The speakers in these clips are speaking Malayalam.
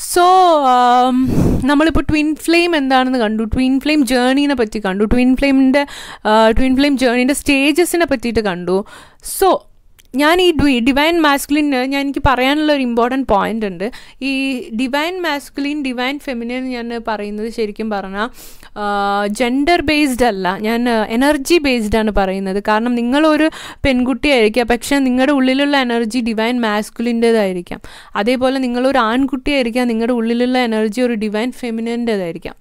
സോ നമ്മളിപ്പോൾ ട്വിൻ ഫ്ലെയിം എന്താണെന്ന് കണ്ടു ട്വിൻ ഫ്ലെയിം ജേണീനെ പറ്റി കണ്ടു ട്വിൻ ഫ്ലെയിമിൻ്റെ ട്വിൻ ഫ്ലെയിം ജേണീൻ്റെ സ്റ്റേജസിനെ പറ്റിയിട്ട് കണ്ടു സോ ഞാൻ ഈ ഡിവൈൻ മാസ്കുലിൻ ഞാൻ എനിക്ക് പറയാനുള്ള ഒരു ഇമ്പോർട്ടൻറ്റ് പോയിന്റ് ഉണ്ട് ഈ ഡിവൈൻ മാസ്കുലിൻ ഡിവൈൻ ഫെമിനിൻ ഞാൻ പറയുന്നത് ശരിക്കും പറഞ്ഞാൽ ജെൻഡർ ബേസ്ഡ് അല്ല ഞാൻ എനർജി ബേസ്ഡ് ആണ് പറയുന്നത് കാരണം നിങ്ങളൊരു പെൺകുട്ടിയായിരിക്കാം പക്ഷേ നിങ്ങളുടെ ഉള്ളിലുള്ള എനർജി ഡിവൈൻ മാസ്കുലിൻ്റെതായിരിക്കാം അതേപോലെ നിങ്ങളൊരു ആൺകുട്ടിയായിരിക്കാം നിങ്ങളുടെ ഉള്ളിലുള്ള എനർജി ഒരു ഡിവൈൻ ഫെമിനിൻ്റെതായിരിക്കാം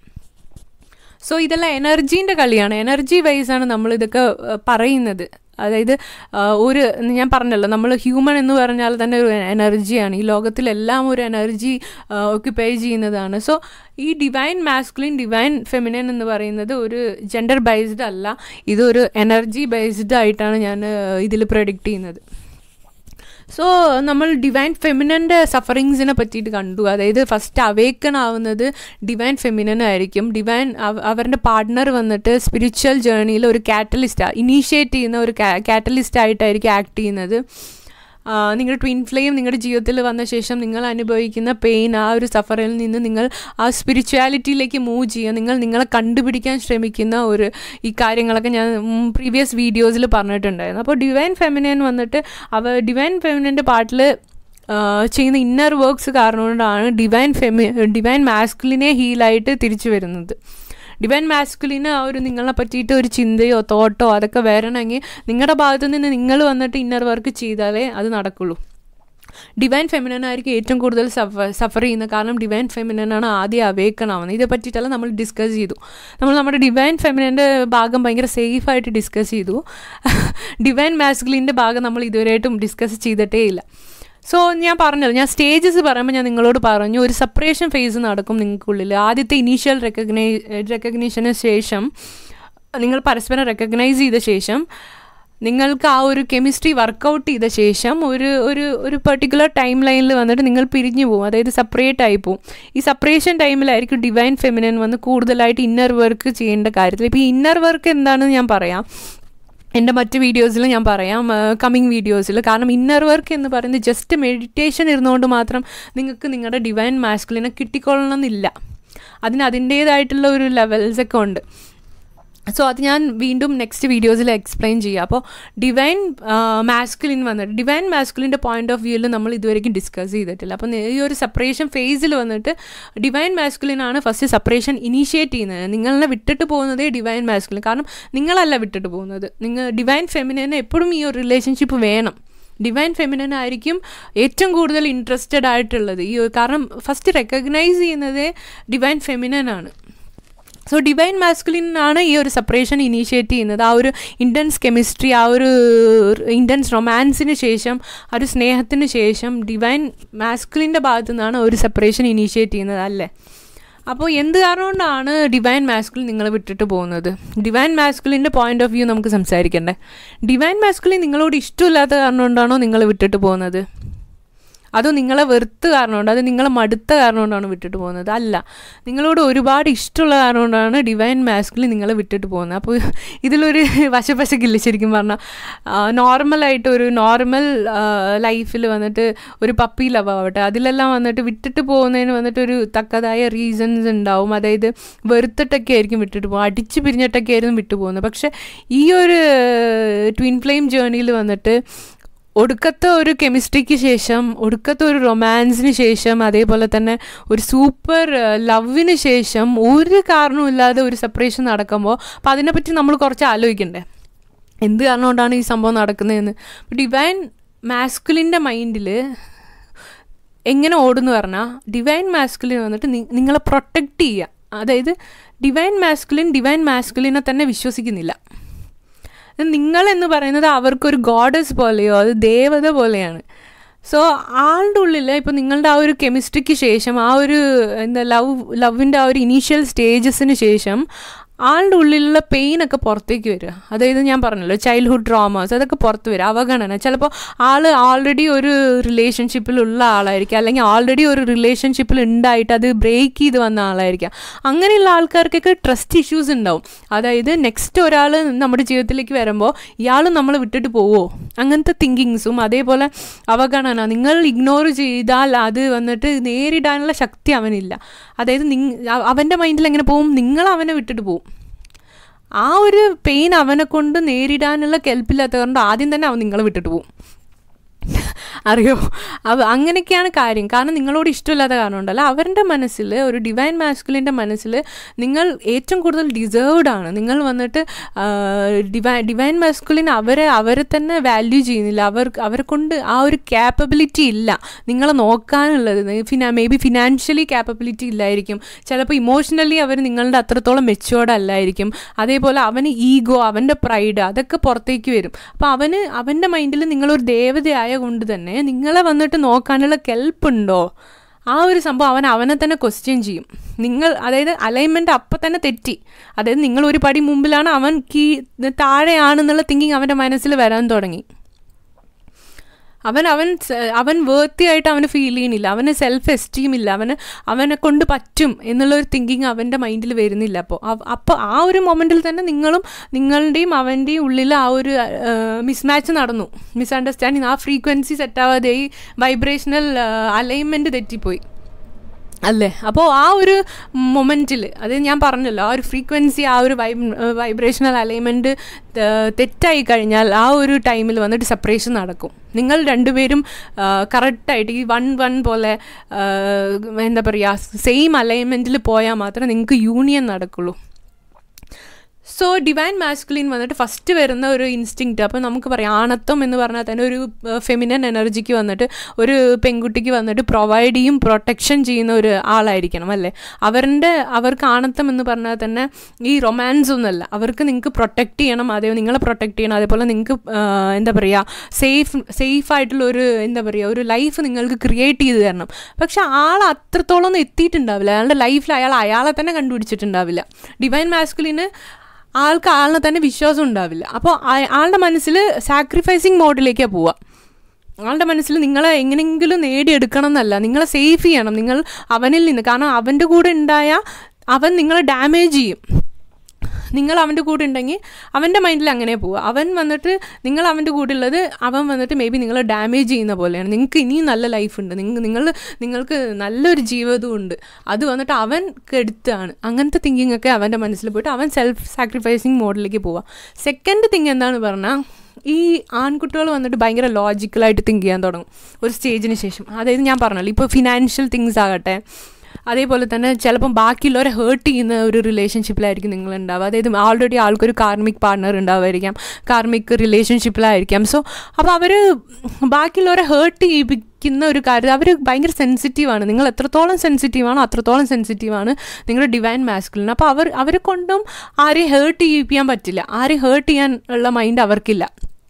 സോ ഇതെല്ലാം എനർജീൻ്റെ കളിയാണ് എനർജി വൈസാണ് നമ്മളിതൊക്കെ പറയുന്നത് അതായത് ഒരു ഞാൻ പറഞ്ഞല്ലോ നമ്മൾ ഹ്യൂമൻ എന്ന് പറഞ്ഞാൽ തന്നെ ഒരു എനർജിയാണ് ഈ ലോകത്തിലെല്ലാം ഒരു എനർജി ഓക്യുപ്പൈ ചെയ്യുന്നതാണ് സോ ഈ ഡിവൈൻ മാസ്കുലിൻ ഡിവൈൻ ഫെമിനൻ എന്ന് പറയുന്നത് ഒരു ജെൻഡർ ബേസ്ഡ് അല്ല ഇതൊരു എനർജി ബേസ്ഡ് ആയിട്ടാണ് ഞാൻ ഇതിൽ പ്രൊഡിക്റ്റ് ചെയ്യുന്നത് സോ നമ്മൾ ഡിവൈൻ ഫെമിനൻ്റെ സഫറിങ്സിനെ പറ്റിയിട്ട് കണ്ടു അതായത് ഫസ്റ്റ് അവേക്കൺ ആവുന്നത് ഡിവൈൻ ഫെമിനൻ ആയിരിക്കും ഡിവൈൻ അവരുടെ പാർട്ട്ണർ വന്നിട്ട് സ്പിരിച്വൽ ജേർണിയിൽ ഒരു കാറ്റലിസ്റ്റ് ഇനീഷ്യേറ്റ് ചെയ്യുന്ന ഒരു കാറ്റലിസ്റ്റ് ആയിട്ടായിരിക്കും ആക്ട് ചെയ്യുന്നത് നിങ്ങളുടെ ട്വിൻ ഫ്ലെയിം നിങ്ങളുടെ ജീവിതത്തിൽ വന്ന ശേഷം നിങ്ങൾ അനുഭവിക്കുന്ന പെയിൻ ആ ഒരു സഫറിൽ നിന്ന് നിങ്ങൾ ആ സ്പിരിച്വാലിറ്റിയിലേക്ക് മൂവ് ചെയ്യുക നിങ്ങൾ നിങ്ങളെ കണ്ടുപിടിക്കാൻ ശ്രമിക്കുന്ന ഒരു ഈ കാര്യങ്ങളൊക്കെ ഞാൻ പ്രീവിയസ് വീഡിയോസിൽ പറഞ്ഞിട്ടുണ്ടായിരുന്നു അപ്പോൾ ഡിവൈൻ ഫെമിനൻ വന്നിട്ട് അവ ഡിവൈൻ ഫെമിനൻ്റെ പാട്ടിൽ ചെയ്യുന്ന ഇന്നർ വർക്ക്സ് കാരണം കൊണ്ടാണ് ഡിവൈൻ ഫെമി ഡിവൈൻ മാസ്കുലിനെ ഹീലായിട്ട് തിരിച്ചു വരുന്നത് ഡിവൈൻ മാസ്കുലിന് ആ ഒരു നിങ്ങളെ പറ്റിയിട്ട് ഒരു ചിന്തയോ തോട്ടോ അതൊക്കെ വരണമെങ്കിൽ നിങ്ങളുടെ ഭാഗത്തു നിന്ന് നിങ്ങൾ വന്നിട്ട് ഇന്നർ വർക്ക് ചെയ്താലേ അത് നടക്കുള്ളൂ ഡിവൈൻ ഫെമിനൻ ആയിരിക്കും ഏറ്റവും കൂടുതൽ സഫർ സഫർ ചെയ്യുന്നത് കാരണം ഡിവൈൻ ഫെമിനനാണ് ആദ്യം അവേക്കണാവുന്നത് ഇതേ പറ്റിയിട്ടെല്ലാം നമ്മൾ ഡിസ്കസ് ചെയ്തു നമ്മൾ നമ്മുടെ ഡിവൈൻ ഫെമിനൻ്റെ ഭാഗം ഭയങ്കര സേഫായിട്ട് ഡിസ്കസ് ചെയ്തു ഡിവൈൻ മാസ്കുലിൻ്റെ ഭാഗം നമ്മൾ ഇതുവരെയായിട്ടും ഡിസ്കസ് ചെയ്തിട്ടേ ഇല്ല സോ ഞാൻ പറഞ്ഞല്ലോ ഞാൻ സ്റ്റേജസ് പറയുമ്പോൾ ഞാൻ നിങ്ങളോട് പറഞ്ഞു ഒരു സെപ്പറേഷൻ ഫേസ് നടക്കും നിങ്ങൾക്കുള്ളിൽ ആദ്യത്തെ ഇനീഷ്യൽ റെക്കഗ്നൈ റെക്കഗ്നീഷന് ശേഷം നിങ്ങൾ പരസ്പരം റെക്കഗ്നൈസ് ചെയ്ത ശേഷം നിങ്ങൾക്ക് ആ ഒരു കെമിസ്ട്രി വർക്കൗട്ട് ചെയ്ത ശേഷം ഒരു ഒരു ഒരു പെർട്ടിക്കുലർ ടൈം ലൈനിൽ വന്നിട്ട് നിങ്ങൾ പിരിഞ്ഞു പോകും അതായത് സെപ്പറേറ്റ് ആയി പോകും ഈ സെപ്പറേഷൻ ടൈമിലായിരിക്കും ഡിവൈൻ ഫെമിനൻ വന്ന് കൂടുതലായിട്ട് ഇന്നർ വർക്ക് ചെയ്യേണ്ട കാര്യത്തിൽ ഇപ്പോൾ ഈ ഇന്നർ വർക്ക് എന്താണെന്ന് ഞാൻ പറയാം എൻ്റെ മറ്റ് വീഡിയോസിൽ ഞാൻ പറയാം കമ്മിങ് വീഡിയോസിൽ കാരണം ഇന്നർ വർക്ക് എന്ന് പറയുന്നത് ജസ്റ്റ് മെഡിറ്റേഷൻ ഇരുന്നുകൊണ്ട് മാത്രം നിങ്ങൾക്ക് നിങ്ങളുടെ ഡിവൈൻ മാസ്കുലിനെ കിട്ടിക്കൊള്ളണമെന്നില്ല അതിന് അതിൻ്റേതായിട്ടുള്ള ഒരു ലെവൽസൊക്കെ ഉണ്ട് സോ അത് ഞാൻ വീണ്ടും നെക്സ്റ്റ് വീഡിയോസിൽ എക്സ്പ്ലെയിൻ ചെയ്യാം അപ്പോൾ ഡിവൈൻ മാസ്കുലിൻ വന്നിട്ട് ഡിവൈൻ മാസ്കുലിൻ്റെ പോയിന്റ് ഓഫ് വ്യൂവിൽ നമ്മൾ ഇതുവരെയും ഡിസ്കസ് ചെയ്തിട്ടില്ല അപ്പോൾ ഈ ഒരു സെപ്പറേഷൻ ഫേസിൽ വന്നിട്ട് ഡിവൈൻ മാസ്കുലിൻ ആണ് ഫസ്റ്റ് സെപ്പറേഷൻ ഇനീഷ്യേറ്റ് ചെയ്യുന്നത് നിങ്ങളെ വിട്ടിട്ട് പോകുന്നതേ ഡിവൈൻ മാസ്കുലിൻ കാരണം നിങ്ങളല്ല വിട്ടിട്ട് പോകുന്നത് നിങ്ങൾ ഡിവൈൻ ഫെമിനന് എപ്പോഴും ഈ ഒരു റിലേഷൻഷിപ്പ് വേണം ഡിവൈൻ ഫെമിനൻ ആയിരിക്കും ഏറ്റവും കൂടുതൽ ഇൻട്രസ്റ്റഡ് ആയിട്ടുള്ളത് ഈ കാരണം ഫസ്റ്റ് റെക്കഗ്നൈസ് ചെയ്യുന്നത് ഡിവൈൻ ഫെമിനൻ ആണ് സോ ഡിവൈൻ മാസ്കുലിൻ ആണ് ഈ ഒരു സെപ്പറേഷൻ ഇനീഷ്യേറ്റ് ചെയ്യുന്നത് ആ ഒരു ഇൻറ്റൻസ് കെമിസ്ട്രി ആ ഒരു ഇൻറ്റൻസ് റൊമാൻസിന് ശേഷം ആ ഒരു സ്നേഹത്തിന് ശേഷം ഡിവൈൻ മാസ്കുലിൻ്റെ ഭാഗത്തു നിന്നാണ് ഒരു സെപ്പറേഷൻ ഇനീഷ്യേറ്റ് ചെയ്യുന്നത് അല്ലേ അപ്പോൾ എന്ത് കാരണം കൊണ്ടാണ് ഡിവൈൻ മാസ്കുലിൻ നിങ്ങളെ വിട്ടിട്ട് പോകുന്നത് ഡിവൈൻ മാസ്കുലിൻ്റെ പോയിന്റ് ഓഫ് വ്യൂ നമുക്ക് സംസാരിക്കണ്ടേ ഡിവൈൻ മാസ്കുലിൻ നിങ്ങളോട് ഇഷ്ടമില്ലാത്ത കാരണം കൊണ്ടാണോ നിങ്ങൾ വിട്ടിട്ട് പോകുന്നത് അതോ നിങ്ങളെ വെറുത്ത് കാരണം കൊണ്ട് അത് നിങ്ങളെ മടുത്ത കാരണം കൊണ്ടാണ് വിട്ടിട്ട് പോകുന്നത് അല്ല നിങ്ങളോട് ഒരുപാട് ഇഷ്ടമുള്ള കാരണം കൊണ്ടാണ് ഡിവൈൻ മാസ്കിൽ നിങ്ങളെ വിട്ടിട്ട് പോകുന്നത് അപ്പോൾ ഇതിലൊരു വശപ്പശക്കില്ല ശരിക്കും പറഞ്ഞാൽ നോർമലായിട്ട് ഒരു നോർമൽ ലൈഫിൽ വന്നിട്ട് ഒരു പപ്പി ലവ് ആവട്ടെ അതിലെല്ലാം വന്നിട്ട് വിട്ടിട്ട് പോകുന്നതിന് വന്നിട്ട് ഒരു തക്കതായ റീസൺസ് ഉണ്ടാവും അതായത് വെറുത്തിട്ടൊക്കെ ആയിരിക്കും വിട്ടിട്ട് പോകും അടിച്ച് പിരിഞ്ഞിട്ടൊക്കെ ആയിരുന്നു വിട്ടു പോകുന്നത് പക്ഷേ ഈ ഒരു ട്വിൻ ഫ്ലെയിം ജേർണിയിൽ വന്നിട്ട് ഒടുക്കത്തെ ഒരു കെമിസ്ട്രിക്ക് ശേഷം ഒടുക്കത്തെ ഒരു റൊമാൻസിന് ശേഷം അതേപോലെ തന്നെ ഒരു സൂപ്പർ ലവിന് ശേഷം ഒരു കാരണവുമില്ലാതെ ഒരു സെപ്പറേഷൻ നടക്കുമ്പോൾ അപ്പോൾ അതിനെപ്പറ്റി നമ്മൾ കുറച്ച് ആലോചിക്കണ്ടേ എന്ത് കാരണം കൊണ്ടാണ് ഈ സംഭവം നടക്കുന്നതെന്ന് ഡിവൈൻ മാസ്കുലിൻ്റെ മൈൻഡിൽ എങ്ങനെ ഓടുന്നു പറഞ്ഞാൽ ഡിവൈൻ മാസ്കുലിൻ വന്നിട്ട് നിങ്ങളെ പ്രൊട്ടക്റ്റ് ചെയ്യുക അതായത് ഡിവൈൻ മാസ്കുലിൻ ഡിവൈൻ മാസ്കുലിനെ തന്നെ വിശ്വസിക്കുന്നില്ല നിങ്ങളെന്ന് പറയുന്നത് അവർക്കൊരു ഗോഡസ് പോലെയോ അത് ദേവത പോലെയാണ് സോ ആളുടെ ഉള്ളിൽ ഇപ്പോൾ നിങ്ങളുടെ ആ ഒരു കെമിസ്ട്രിക്ക് ശേഷം ആ ഒരു എന്താ ലവ് ലവിൻ്റെ ആ ഒരു ഇനീഷ്യൽ സ്റ്റേജസിന് ശേഷം ആളുടെ ഉള്ളിലുള്ള പെയിനൊക്കെ പുറത്തേക്ക് വരിക അതായത് ഞാൻ പറഞ്ഞല്ലോ ചൈൽഡ്ഹുഡ് ട്രോമാസ് അതൊക്കെ പുറത്ത് വരിക അവഗണന ചിലപ്പോൾ ആൾ ആൾറെഡി ഒരു റിലേഷൻഷിപ്പിലുള്ള ആളായിരിക്കും അല്ലെങ്കിൽ ആൾറെഡി ഒരു റിലേഷൻഷിപ്പിൽ ഉണ്ടായിട്ട് അത് ബ്രേക്ക് ചെയ്ത് വന്ന ആളായിരിക്കാം അങ്ങനെയുള്ള ആൾക്കാർക്കൊക്കെ ട്രസ്റ്റ് ഇഷ്യൂസ് ഉണ്ടാവും അതായത് നെക്സ്റ്റ് ഒരാൾ നമ്മുടെ ജീവിതത്തിലേക്ക് വരുമ്പോൾ ഇയാൾ നമ്മൾ വിട്ടിട്ട് പോവോ അങ്ങനത്തെ തിങ്കിങ്സും അതേപോലെ അവഗണന നിങ്ങൾ ഇഗ്നോർ ചെയ്താൽ അത് വന്നിട്ട് നേരിടാനുള്ള ശക്തി അവനില്ല അതായത് നിങ് അവൻ്റെ മൈൻഡിൽ എങ്ങനെ പോവും നിങ്ങൾ അവനെ വിട്ടിട്ട് പോവും ആ ഒരു പെയിൻ അവനെ കൊണ്ട് നേരിടാനുള്ള കെൽപ്പില്ലാത്ത കൊണ്ട് ആദ്യം തന്നെ അവൻ നിങ്ങളെ വിട്ടിട്ട് പോവും അറിയോ അവ അങ്ങനെയൊക്കെയാണ് കാര്യം കാരണം നിങ്ങളോട് ഇഷ്ടമില്ലാത്ത കാരണം ഉണ്ടല്ലോ അവരുടെ മനസ്സിൽ ഒരു ഡിവൈൻ മാസ്കുലിൻ്റെ മനസ്സിൽ നിങ്ങൾ ഏറ്റവും കൂടുതൽ ഡിസേർവ്ഡ് ആണ് നിങ്ങൾ വന്നിട്ട് ഡിവൈൻ ഡിവൈൻ മാസ്കുലിൻ അവരെ അവരെ തന്നെ വാല്യൂ ചെയ്യുന്നില്ല അവർ അവരെ കൊണ്ട് ആ ഒരു ക്യാപ്പബിലിറ്റി ഇല്ല നിങ്ങളെ നോക്കാനുള്ളത് ഫിനാ മേ ബി ഫിനാൻഷ്യലി ക്യാപ്പബിലിറ്റി ഇല്ലായിരിക്കും ചിലപ്പോൾ ഇമോഷണലി അവർ നിങ്ങളുടെ അത്രത്തോളം മെച്ചുവേർഡ് അല്ലായിരിക്കും അതേപോലെ അവന് ഈഗോ അവൻ്റെ പ്രൈഡ് അതൊക്കെ പുറത്തേക്ക് വരും അപ്പോൾ അവന് അവൻ്റെ മൈൻഡിൽ നിങ്ങളൊരു ദേവതയായ കൊണ്ട് തന്നെ നിങ്ങളെ വന്നിട്ട് നോക്കാനുള്ള കെൽപ്പുണ്ടോ ആ ഒരു സംഭവം അവൻ അവനെ തന്നെ ക്വസ്റ്റ്യൻ ചെയ്യും നിങ്ങൾ അതായത് അലൈൻമെൻറ്റ് അപ്പം തന്നെ തെറ്റി അതായത് നിങ്ങൾ ഒരു പടി മുമ്പിലാണ് അവൻ കീ താഴെയാണെന്നുള്ള തിങ്കിങ് അവൻ്റെ മനസ്സിൽ വരാൻ തുടങ്ങി അവൻ അവൻ അവൻ വേർത്തി ആയിട്ട് അവന് ഫീൽ ചെയ്യണില്ല അവന് സെൽഫ് എസ്റ്റീം ഇല്ല അവന് അവനെ കൊണ്ട് പറ്റും എന്നുള്ളൊരു തിങ്കിങ് അവൻ്റെ മൈൻഡിൽ വരുന്നില്ല അപ്പോൾ അപ്പോൾ ആ ഒരു മൊമെൻറ്റിൽ തന്നെ നിങ്ങളും നിങ്ങളുടെയും അവൻ്റെയും ഉള്ളിൽ ആ ഒരു മിസ്മാച്ച് നടന്നു മിസ്അണ്ടർസ്റ്റാൻഡിങ് ആ ഫ്രീക്വൻസി സെറ്റാവാതെ ഈ വൈബ്രേഷണൽ അലൈൻമെൻറ്റ് തെറ്റിപ്പോയി അല്ലേ അപ്പോൾ ആ ഒരു മൊമെൻറ്റിൽ അത് ഞാൻ പറഞ്ഞല്ലോ ആ ഒരു ഫ്രീക്വൻസി ആ ഒരു വൈബ് വൈബ്രേഷണൽ അലൈൻമെൻറ്റ് തെറ്റായി കഴിഞ്ഞാൽ ആ ഒരു ടൈമിൽ വന്നിട്ട് സെപ്പറേഷൻ നടക്കും നിങ്ങൾ രണ്ടുപേരും കറക്റ്റായിട്ട് ഈ വൺ വൺ പോലെ എന്താ പറയുക സെയിം അലൈൻമെൻറ്റിൽ പോയാൽ മാത്രമേ നിങ്ങൾക്ക് യൂണിയൻ നടക്കുള്ളൂ സോ ഡിവൈൻ മാസ്കുലിൻ വന്നിട്ട് ഫസ്റ്റ് വരുന്ന ഒരു ഇൻസ്റ്റിങ്ക്റ്റ് അപ്പോൾ നമുക്ക് പറയാം ആണത്വം എന്ന് പറഞ്ഞാൽ തന്നെ ഒരു ഫെമിനൻ എനർജിക്ക് വന്നിട്ട് ഒരു പെൺകുട്ടിക്ക് വന്നിട്ട് പ്രൊവൈഡ് ചെയ്യും പ്രൊട്ടക്ഷൻ ചെയ്യുന്ന ഒരു ആളായിരിക്കണം അല്ലേ അവരുടെ അവർക്ക് ആണത്വം എന്ന് പറഞ്ഞാൽ തന്നെ ഈ റൊമാൻസ് ഒന്നുമല്ല അവർക്ക് നിങ്ങൾക്ക് പ്രൊട്ടക്റ്റ് ചെയ്യണം അതേ നിങ്ങളെ പ്രൊട്ടക്റ്റ് ചെയ്യണം അതേപോലെ നിങ്ങൾക്ക് എന്താ പറയുക സേഫ് സേഫ് ആയിട്ടുള്ള ഒരു എന്താ പറയുക ഒരു ലൈഫ് നിങ്ങൾക്ക് ക്രിയേറ്റ് ചെയ്ത് തരണം പക്ഷെ ആൾ അത്രത്തോളം ഒന്നും എത്തിയിട്ടുണ്ടാവില്ല അയാളുടെ ലൈഫിൽ അയാൾ അയാളെ തന്നെ കണ്ടുപിടിച്ചിട്ടുണ്ടാവില്ല ഡിവൈൻ മാസ്കുലിന് ആൾക്ക് ആളിനെ തന്നെ വിശ്വാസം ഉണ്ടാവില്ല അപ്പോൾ ആളുടെ മനസ്സിൽ സാക്രിഫൈസിങ് മോഡിലേക്കാണ് പോവുക ആളുടെ മനസ്സിൽ നിങ്ങളെ എങ്ങനെയെങ്കിലും നേടിയെടുക്കണം എന്നല്ല നിങ്ങളെ സേഫ് ചെയ്യണം നിങ്ങൾ അവനിൽ നിന്ന് കാരണം അവൻ്റെ കൂടെ ഉണ്ടായ അവൻ നിങ്ങളെ ഡാമേജ് ചെയ്യും നിങ്ങൾ അവൻ്റെ കൂടെ ഉണ്ടെങ്കിൽ അവൻ്റെ മൈൻഡിൽ അങ്ങനെ പോവുക അവൻ വന്നിട്ട് നിങ്ങൾ അവൻ്റെ കൂടെ ഉള്ളത് അവൻ വന്നിട്ട് മേ ബി നിങ്ങളെ ഡാമേജ് ചെയ്യുന്ന പോലെയാണ് നിങ്ങൾക്ക് ഇനിയും നല്ല ലൈഫ് ഉണ്ട് നിങ്ങൾ നിങ്ങൾ നിങ്ങൾക്ക് നല്ലൊരു ജീവിതവും ഉണ്ട് അത് വന്നിട്ട് അവൻ കെടുത്താണ് അങ്ങനത്തെ തിങ്കിങ് ഒക്കെ അവൻ്റെ മനസ്സിൽ പോയിട്ട് അവൻ സെൽഫ് സാക്രിഫൈസിങ് മോഡിലേക്ക് പോവുക സെക്കൻഡ് തിങ് എന്താണെന്ന് പറഞ്ഞാൽ ഈ ആൺകുട്ടികൾ വന്നിട്ട് ഭയങ്കര ലോജിക്കലായിട്ട് തിങ്ക് ചെയ്യാൻ തുടങ്ങും ഒരു സ്റ്റേജിന് ശേഷം അതായത് ഞാൻ പറഞ്ഞല്ലോ ഇപ്പോൾ ഫിനാൻഷ്യൽ തിങ്സ് ആകട്ടെ അതേപോലെ തന്നെ ചിലപ്പം ബാക്കിയുള്ളവരെ ഹേർട്ട് ചെയ്യുന്ന ഒരു റിലേഷൻഷിപ്പിലായിരിക്കും നിങ്ങൾ ഉണ്ടാവുക അതായത് ആൾറെഡി ആൾക്കൊരു കാർമിക് പാർട്ണർ ഉണ്ടാവുമായിരിക്കാം കാർമിക് റിലേഷൻഷിപ്പിലായിരിക്കാം സോ അപ്പോൾ അവർ ബാക്കിയുള്ളവരെ ഹേർട്ട് ചെയ്യിപ്പിക്കുന്ന ഒരു കാര്യം അവർ ഭയങ്കര സെൻസിറ്റീവാണ് നിങ്ങൾ എത്രത്തോളം സെൻസിറ്റീവാണോ അത്രത്തോളം സെൻസിറ്റീവാണ് നിങ്ങളുടെ ഡിവൈൻ മാസ്കുലിന് അപ്പോൾ അവർ അവരെ കൊണ്ടും ആരെയും ഹേർട്ട് ചെയ്യിപ്പിക്കാൻ പറ്റില്ല ആരെയും ഹേർട്ട് ചെയ്യാൻ ഉള്ള മൈൻഡ് അവർക്കില്ല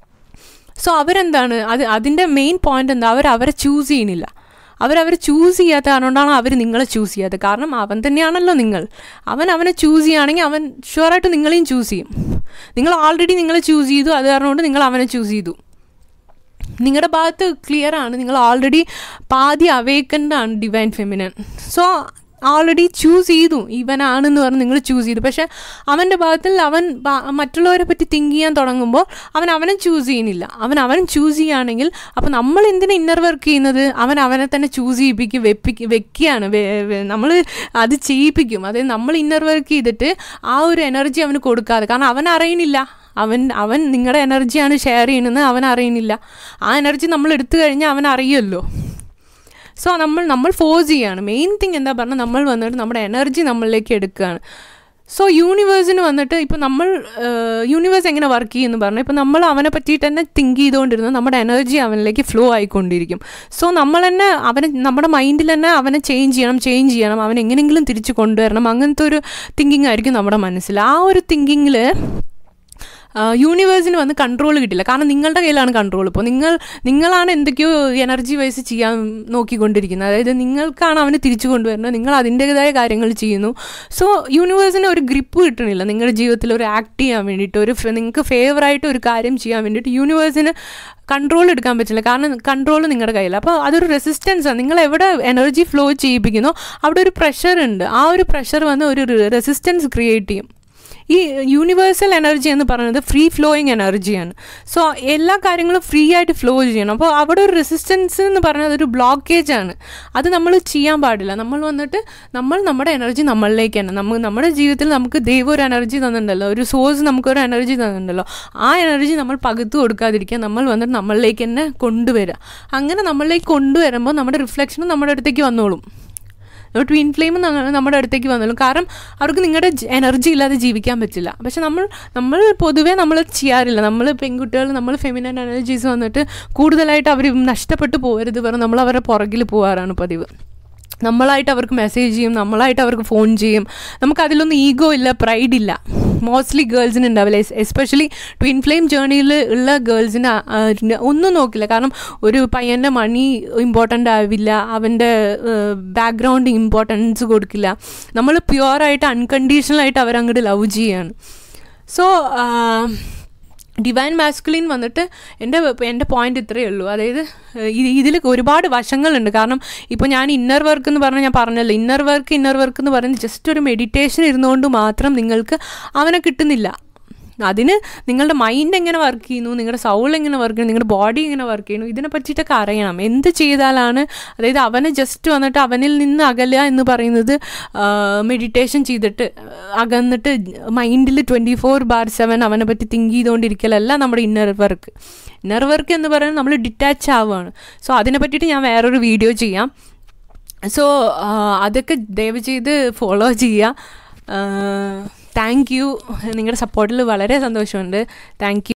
സോ അവരെന്താണ് അത് അതിൻ്റെ മെയിൻ പോയിന്റ് എന്താ അവർ അവരെ ചൂസ് ചെയ്യണില്ല അവരവർ ചൂസ് ചെയ്യാത്ത കാരണമാണ് അവർ നിങ്ങളെ ചൂസ് ചെയ്യാത്തത് കാരണം അവൻ തന്നെയാണല്ലോ നിങ്ങൾ അവൻ അവനെ ചൂസ് ചെയ്യുകയാണെങ്കിൽ അവൻ ഷുവറായിട്ട് നിങ്ങളെയും ചൂസ് ചെയ്യും നിങ്ങൾ ഓൾറെഡി നിങ്ങളെ ചൂസ് ചെയ്തു അത് കാരണം കൊണ്ട് നിങ്ങൾ അവനെ ചൂസ് ചെയ്തു നിങ്ങളുടെ ഭാഗത്ത് ക്ലിയർ ആണ് നിങ്ങൾ ഓൾറെഡി പാതി അവേക്കൻഡ് ആണ് divine feminine so already choose ചെയ്തു ഇവനാണെന്ന് പറഞ്ഞ് നിങ്ങൾ ചൂസ് ചെയ്തു പക്ഷേ അവൻ്റെ ഭാഗത്തിൽ അവൻ മറ്റുള്ളവരെ പറ്റി തിങ്ക് ചെയ്യാൻ തുടങ്ങുമ്പോൾ അവൻ അവനെ ചൂസ് ചെയ്യുന്നില്ല അവൻ അവൻ ചൂസ് ചെയ്യുകയാണെങ്കിൽ അപ്പോൾ നമ്മൾ എന്തിനാ ഇന്നർ വർക്ക് ചെയ്യുന്നത് അവൻ അവനെ തന്നെ ചൂസ് ചെയ്യിപ്പിക്കും വെപ്പിക്ക് വെക്കുകയാണ് നമ്മൾ അത് ചെയ്യിപ്പിക്കും അതായത് നമ്മൾ ഇന്നർ വർക്ക് ചെയ്തിട്ട് ആ ഒരു എനർജി അവന് കൊടുക്കാതെ കാരണം അവൻ അറിയണില്ല അവൻ അവൻ നിങ്ങളുടെ എനർജിയാണ് ഷെയർ ചെയ്യണമെന്ന് അവൻ അറിയുന്നില്ല ആ എനർജി നമ്മൾ എടുത്തു കഴിഞ്ഞാൽ അവൻ അറിയുമല്ലോ സോ നമ്മൾ നമ്മൾ ഫോഴ്സ് ചെയ്യാണ് മെയിൻ തിങ് എന്താ പറഞ്ഞാൽ നമ്മൾ വന്നിട്ട് നമ്മുടെ എനർജി നമ്മളിലേക്ക് എടുക്കുകയാണ് സോ യൂണിവേഴ്സിന് വന്നിട്ട് ഇപ്പോൾ നമ്മൾ യൂണിവേഴ്സ് എങ്ങനെ വർക്ക് ചെയ്യുമെന്ന് പറഞ്ഞാൽ ഇപ്പോൾ നമ്മൾ അവനെ പറ്റിയിട്ട് തന്നെ തിങ്ക് ചെയ്തുകൊണ്ടിരുന്നത് നമ്മുടെ എനർജി അവനിലേക്ക് ഫ്ലോ ആയിക്കൊണ്ടിരിക്കും സോ നമ്മൾ തന്നെ അവനെ നമ്മുടെ മൈൻഡിൽ തന്നെ അവനെ ചേഞ്ച് ചെയ്യണം ചേഞ്ച് ചെയ്യണം അവൻ എങ്ങനെയെങ്കിലും തിരിച്ച് കൊണ്ടുവരണം അങ്ങനത്തെ ഒരു തിങ്കിങ് ആയിരിക്കും നമ്മുടെ മനസ്സിൽ ആ ഒരു തിങ്കിങ്ങിൽ യൂണിവേഴ്സിന് വന്ന് കൺട്രോൾ കിട്ടില്ല കാരണം നിങ്ങളുടെ കയ്യിലാണ് കൺട്രോൾ ഇപ്പോൾ നിങ്ങൾ നിങ്ങളാണ് എന്തൊക്കെയോ എനർജി വൈസ് ചെയ്യാൻ നോക്കിക്കൊണ്ടിരിക്കുന്നത് അതായത് നിങ്ങൾക്കാണ് അവന് തിരിച്ചു കൊണ്ടുവരുന്നത് നിങ്ങൾ അതിൻ്റേതായ കാര്യങ്ങൾ ചെയ്യുന്നു സോ യൂണിവേഴ്സിന് ഒരു ഗ്രിപ്പ് കിട്ടണില്ല നിങ്ങളുടെ ജീവിതത്തിൽ ഒരു ആക്ട് ചെയ്യാൻ വേണ്ടിയിട്ട് ഒരു നിങ്ങൾക്ക് ഫേവറായിട്ട് ഒരു കാര്യം ചെയ്യാൻ വേണ്ടിയിട്ട് യൂണിവേഴ്സിന് കൺട്രോൾ എടുക്കാൻ പറ്റില്ല കാരണം കൺട്രോൾ നിങ്ങളുടെ കയ്യിൽ അപ്പോൾ അതൊരു റെസിസ്റ്റൻസാണ് നിങ്ങൾ എവിടെ എനർജി ഫ്ലോ ചെയ്യിപ്പിക്കുന്നോ അവിടെ ഒരു പ്രഷർ ഉണ്ട് ആ ഒരു പ്രഷർ വന്ന് ഒരു റെസിസ്റ്റൻസ് ക്രിയേറ്റ് ചെയ്യും ഈ യൂണിവേഴ്സൽ എനർജി എന്ന് പറയുന്നത് ഫ്രീ ഫ്ലോയിങ് എനർജിയാണ് സോ എല്ലാ കാര്യങ്ങളും ഫ്രീ ആയിട്ട് ഫ്ലോ ചെയ്യണം അപ്പോൾ അവിടെ ഒരു റെസിസ്റ്റൻസ് എന്ന് പറയുന്നത് ഒരു ബ്ലോക്കേജ് ആണ് അത് നമ്മൾ ചെയ്യാൻ പാടില്ല നമ്മൾ വന്നിട്ട് നമ്മൾ നമ്മുടെ എനർജി നമ്മളിലേക്ക് തന്നെ നമ്മൾ നമ്മുടെ ജീവിതത്തിൽ നമുക്ക് ദൈവം ഒരു എനർജി തന്നിട്ടുണ്ടല്ലോ ഒരു സോഴ്സ് നമുക്കൊരു എനർജി തന്നിട്ടുണ്ടല്ലോ ആ എനർജി നമ്മൾ പകുത്തു കൊടുക്കാതിരിക്കുക നമ്മൾ വന്നിട്ട് നമ്മളിലേക്ക് തന്നെ കൊണ്ടുവരിക അങ്ങനെ നമ്മളിലേക്ക് കൊണ്ടുവരുമ്പോൾ നമ്മുടെ റിഫ്ലക്ഷനും നമ്മുടെ അടുത്തേക്ക് വന്നോളും ട്വിൻ ഫ്ലെയിം നമ്മുടെ അടുത്തേക്ക് വന്നോളും കാരണം അവർക്ക് നിങ്ങളുടെ എനർജി ഇല്ലാതെ ജീവിക്കാൻ പറ്റില്ല പക്ഷെ നമ്മൾ നമ്മൾ പൊതുവേ നമ്മൾ ചെയ്യാറില്ല നമ്മൾ പെൺകുട്ടികൾ നമ്മൾ ഫെമിനൻ എനർജീസ് വന്നിട്ട് കൂടുതലായിട്ട് അവർ നഷ്ടപ്പെട്ടു പോകരുത് പറഞ്ഞ് നമ്മൾ അവരുടെ പുറകിൽ പോകാറാണ് പതിവ് നമ്മളായിട്ട് അവർക്ക് മെസ്സേജ് ചെയ്യും നമ്മളായിട്ട് അവർക്ക് ഫോൺ ചെയ്യും നമുക്ക് അതിലൊന്നും ഈഗോ ഇല്ല പ്രൈഡ് ഇല്ല മോസ്റ്റ്ലി ഗേൾസിന് ഉണ്ടാവില്ല എസ്പെഷ്യലി ട്വിൻ ഫ്ലെയിം ജേർണിയിൽ ഉള്ള ഗേൾസിന് ഒന്നും നോക്കില്ല കാരണം ഒരു പയ്യൻ്റെ മണി ഇമ്പോർട്ടൻ്റ് ആവില്ല അവൻ്റെ ബാക്ക്ഗ്രൗണ്ട് ഇമ്പോർട്ടൻസ് കൊടുക്കില്ല നമ്മൾ പ്യുവറായിട്ട് അൺകണ്ടീഷണലായിട്ട് അവരങ്ങോട്ട് ലവ് ചെയ്യാണ് സോ ഡിവൈൻ മാസ്കുലിൻ വന്നിട്ട് എൻ്റെ എൻ്റെ പോയിന്റ് ഇത്രയേ ഉള്ളൂ അതായത് ഇതിൽ ഒരുപാട് വശങ്ങളുണ്ട് കാരണം ഇപ്പോൾ ഞാൻ ഇന്നർ വർക്ക് എന്ന് പറഞ്ഞാൽ ഞാൻ പറഞ്ഞല്ലോ ഇന്നർ വർക്ക് ഇന്നർ വർക്ക് എന്ന് പറയുന്നത് ജസ്റ്റ് ഒരു മെഡിറ്റേഷൻ ഇരുന്നുകൊണ്ട് മാത്രം നിങ്ങൾക്ക് അവനെ കിട്ടുന്നില്ല അതിന് നിങ്ങളുടെ മൈൻഡ് എങ്ങനെ വർക്ക് ചെയ്യുന്നു നിങ്ങളുടെ സൗൾ എങ്ങനെ വർക്ക് ചെയ്യുന്നു നിങ്ങളുടെ ബോഡി എങ്ങനെ വർക്ക് ചെയ്യുന്നു ഇതിനെ പറ്റിയിട്ടൊക്കെ അറിയണം എന്ത് ചെയ്താലാണ് അതായത് അവനെ ജസ്റ്റ് വന്നിട്ട് അവനിൽ നിന്ന് അകലുക എന്ന് പറയുന്നത് മെഡിറ്റേഷൻ ചെയ്തിട്ട് അകന്നിട്ട് മൈൻഡിൽ ട്വൻറ്റി ഫോർ ബാർ സെവൻ അവനെ പറ്റി തിങ്ക് ചെയ്തുകൊണ്ടിരിക്കലല്ല നമ്മുടെ ഇന്നർ വർക്ക് ഇന്നർ വർക്ക് എന്ന് പറയുന്നത് നമ്മൾ ഡിറ്റാച്ച് ആവുകയാണ് സോ അതിനെ പറ്റിയിട്ട് ഞാൻ വേറൊരു വീഡിയോ ചെയ്യാം സോ അതൊക്കെ ദയവ് ചെയ്ത് ഫോളോ ചെയ്യുക താങ്ക് യു നിങ്ങളുടെ സപ്പോർട്ടിൽ വളരെ സന്തോഷമുണ്ട് താങ്ക്